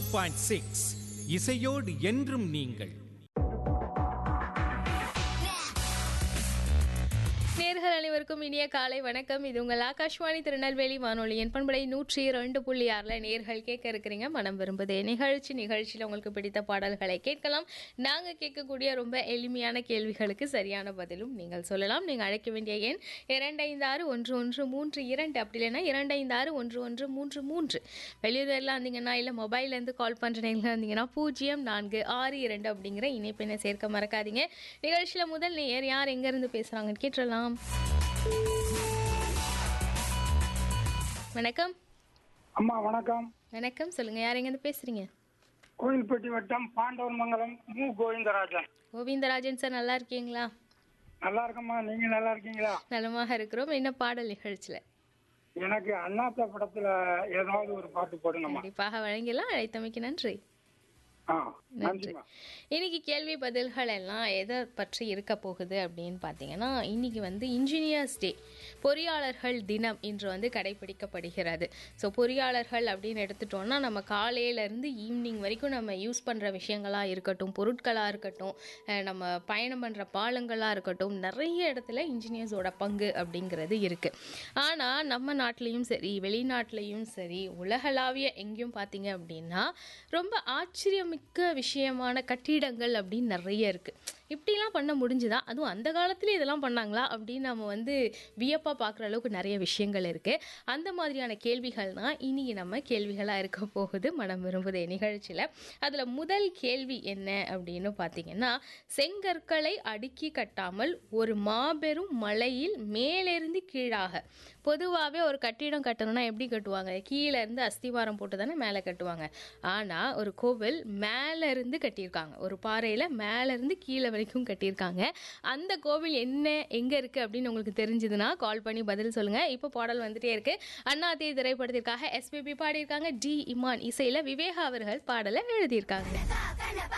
point six இசையோடு என்றும் நீங்கள் நேர்கள் அனைவருக்கும் இனிய காலை வணக்கம் இது உங்கள் ஆகாஷ்வாணி திருநெல்வேலி வானொலியின் பண்படை நூற்றி இரண்டு புள்ளி ஆறுல நேர்கள் கேட்க இருக்கிறீங்க மனம் விரும்புதே நிகழ்ச்சி நிகழ்ச்சியில் உங்களுக்கு பிடித்த பாடல்களை கேட்கலாம் நாங்கள் கேட்கக்கூடிய ரொம்ப எளிமையான கேள்விகளுக்கு சரியான பதிலும் நீங்கள் சொல்லலாம் நீங்கள் அழைக்க வேண்டிய எண் இரண்டு ஐந்து ஆறு ஒன்று ஒன்று மூன்று இரண்டு அப்படி இல்லைன்னா இரண்டு ஐந்து ஆறு ஒன்று ஒன்று மூன்று மூன்று வெளியூரில் இருந்தீங்கன்னா இல்லை மொபைல்லேருந்து கால் பண்ணுற நேரில் இருந்தீங்கன்னா பூஜ்ஜியம் நான்கு ஆறு இரண்டு அப்படிங்கிற இணைப்பினை சேர்க்க மறக்காதீங்க நிகழ்ச்சியில் முதல் நேர் யார் எங்கேருந்து பேசுகிறாங்கன்னு கேட்டுடலாம் வணக்கம் அம்மா வணக்கம் வணக்கம் சொல்லுங்க யார் எங்கேருந்து பேசுறீங்க கோயில்பட்டி வட்டம் பாண்டவர் மங்கலம் மு கோவிந்தராஜன் கோவிந்தராஜன் சார் நல்லா இருக்கீங்களா நல்லா இருக்கம்மா நீங்க நல்லா இருக்கீங்களா நலமாக இருக்கிறோம் என்ன பாடல் நிகழ்ச்சியில் எனக்கு அண்ணாத்த படத்துல ஏதாவது ஒரு பாட்டு போடுங்கம்மா கண்டிப்பாக வழங்கிடலாம் அழைத்தமைக்கு நன்றி ஆ நன்றி நன்றிம்மா இன்னைக்கு கேள்வி பதில்கள் எல்லாம் எதை பற்றி இருக்க போகுது அப்படின்னு பார்த்தீங்கன்னா இன்னைக்கு வந்து இன்ஜினியர்ஸ் டே பொறியாளர்கள் தினம் இன்று வந்து கடைபிடிக்கப்படுகிறது ஸோ பொறியாளர்கள் அப்படின்னு எடுத்துட்டோம்னா நம்ம காலையிலேருந்து ஈவினிங் வரைக்கும் நம்ம யூஸ் பண்ணுற விஷயங்களாக இருக்கட்டும் பொருட்களாக இருக்கட்டும் அஹ் நம்ம பயணம் பண்ணுற பாலங்களாக இருக்கட்டும் நிறைய இடத்துல இன்ஜினியர்ஸோட பங்கு அப்படிங்கிறது இருக்குது ஆனால் நம்ம நாட்டிலையும் சரி வெளிநாட்டிலையும் சரி உலகளாவிய எங்கேயும் பார்த்தீங்க அப்படின்னா ரொம்ப ஆச்சரியமிக்க விஷயமான கட்டிடங்கள் அப்படின்னு நிறைய இருக்குது இப்படிலாம் பண்ண முடிஞ்சுதா அதுவும் அந்த காலத்துல இதெல்லாம் பண்ணாங்களா அப்படின்னு நம்ம வந்து வியப்பாக பார்க்குற அளவுக்கு நிறைய விஷயங்கள் இருக்குது அந்த மாதிரியான கேள்விகள் தான் இன்னைக்கு நம்ம கேள்விகளாக இருக்க போகுது மனம் விரும்புதே நிகழ்ச்சியில் அதில் முதல் கேள்வி என்ன அப்படின்னு பார்த்தீங்கன்னா செங்கற்களை அடுக்கி கட்டாமல் ஒரு மாபெரும் மலையில் மேலிருந்து கீழாக பொதுவாகவே ஒரு கட்டிடம் கட்டணும்னா எப்படி கட்டுவாங்க கீழே இருந்து அஸ்திவாரம் போட்டு தானே மேலே கட்டுவாங்க ஆனால் ஒரு கோவில் மேலே இருந்து கட்டியிருக்காங்க ஒரு பாறையில் மேலே இருந்து கீழே வரைக்கும் கட்டியிருக்காங்க அந்த கோவில் என்ன எங்கே இருக்குது அப்படின்னு உங்களுக்கு தெரிஞ்சதுன்னா கால் பண்ணி பதில் சொல்லுங்கள் இப்போ பாடல் வந்துட்டே இருக்கு அண்ணாத்தே திரைப்படத்திற்காக எஸ்பிபி பாடியிருக்காங்க டி இமான் இசையில் விவேகா அவர்கள் பாடலை எழுதியிருக்காங்க